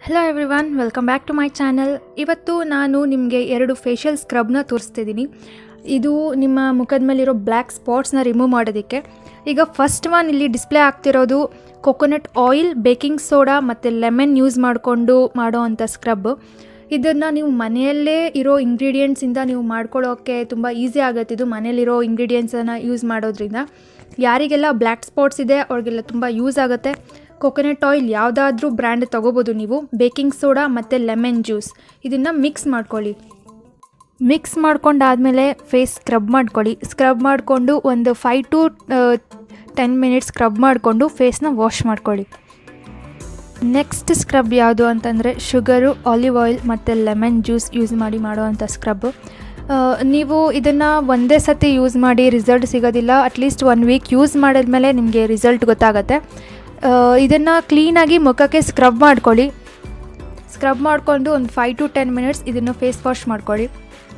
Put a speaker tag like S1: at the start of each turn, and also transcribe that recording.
S1: hello everyone welcome back to my channel ಇವತ್ತು ನಾನು ನಿಮಗೆ ಎರಡು ಫೇಶಿಯಲ್ ಸ್ಕ್ರಬ್ನ ತೋರಿಸ್ತಿದ್ದೀನಿ ಇದು ನಿಮ್ಮ ಮುಖದ ಮೇಲಿರೋ ಬ್ಲ್ಯಾಕ್ ಸ್ಪಾಟ್ಸ್ನ ರಿಮೂವ್ ಮಾಡೋದಕ್ಕೆ ಈಗ ಫಸ್ಟ್ ಒನ್ ಇಲ್ಲಿ ಡಿಸ್ಪ್ಲೇ ಆಗ್ತಿರೋದು ಕೊಕೊನಟ್ ಆಯಿಲ್ ಬೇಕಿಂಗ್ ಸೋಡಾ ಮತ್ತು ಲೆಮನ್ ಯೂಸ್ ಮಾಡಿಕೊಂಡು ಮಾಡೋ ಅಂಥ ಸ್ಕ್ರಬ್ ಇದನ್ನು ನೀವು ಮನೆಯಲ್ಲೇ ಇರೋ ಇಂಗ್ರೀಡಿಯೆಂಟ್ಸಿಂದ ನೀವು ಮಾಡ್ಕೊಳ್ಳೋಕ್ಕೆ ತುಂಬ ಈಸಿ ಆಗುತ್ತೆ ಇದು ಮನೇಲಿರೋ ಇಂಗ್ರೀಡಿಯೆಂಟ್ಸನ್ನು ಯೂಸ್ ಮಾಡೋದ್ರಿಂದ ಯಾರಿಗೆಲ್ಲ ಬ್ಲ್ಯಾಕ್ ಸ್ಪಾಟ್ಸ್ ಇದೆ ಅವ್ರಿಗೆಲ್ಲ ತುಂಬ ಯೂಸ್ ಆಗುತ್ತೆ ಕೊಕೊನಟ್ ಆಯಿಲ್ ಯಾವುದಾದ್ರೂ ಬ್ರ್ಯಾಂಡ್ ತೊಗೋಬೋದು ನೀವು ಬೇಕಿಂಗ್ ಸೋಡಾ ಮತ್ತು ಲೆಮನ್ ಜ್ಯೂಸ್ ಇದನ್ನು ಮಿಕ್ಸ್ ಮಾಡ್ಕೊಳ್ಳಿ ಮಿಕ್ಸ್ ಮಾಡ್ಕೊಂಡಾದಮೇಲೆ ಫೇಸ್ ಸ್ಕ್ರಬ್ ಮಾಡ್ಕೊಳ್ಳಿ ಸ್ಕ್ರಬ್ ಮಾಡಿಕೊಂಡು ಒಂದು five to ten minutes scrub ಮಾಡಿಕೊಂಡು ಫೇಸ್ನ ವಾಶ್ ಮಾಡ್ಕೊಳ್ಳಿ ನೆಕ್ಸ್ಟ್ ಸ್ಕ್ರಬ್ ಯಾವುದು ಅಂತಂದರೆ ಶುಗರು ಆಲಿವ್ ಆಯಿಲ್ ಮತ್ತು ಲೆಮನ್ ಜ್ಯೂಸ್ ಯೂಸ್ ಮಾಡಿ ಮಾಡೋವಂಥ ಸ್ಕ್ರಬ್ಬು ನೀವು ಇದನ್ನು ಒಂದೇ ಸತಿ ಯೂಸ್ ಮಾಡಿ ರಿಸಲ್ಟ್ ಸಿಗೋದಿಲ್ಲ ಅಟ್ಲೀಸ್ಟ್ ಒನ್ ವೀಕ್ ಯೂಸ್ ಮಾಡಿದ್ಮೇಲೆ ನಿಮಗೆ ರಿಸಲ್ಟ್ ಗೊತ್ತಾಗುತ್ತೆ ಇದನ್ನು ಕ್ಲೀನಾಗಿ ಮುಖಕ್ಕೆ ಸ್ಕ್ರಬ್ ಮಾಡ್ಕೊಳ್ಳಿ ಸ್ಕ್ರಬ್ ಮಾಡಿಕೊಂಡು ಒಂದು ಫೈವ್ ಟು ಟೆನ್ ಮಿನಿಟ್ಸ್ ಇದನ್ನು ಫೇಸ್ ವಾಶ್ ಮಾಡ್ಕೊಳ್ಳಿ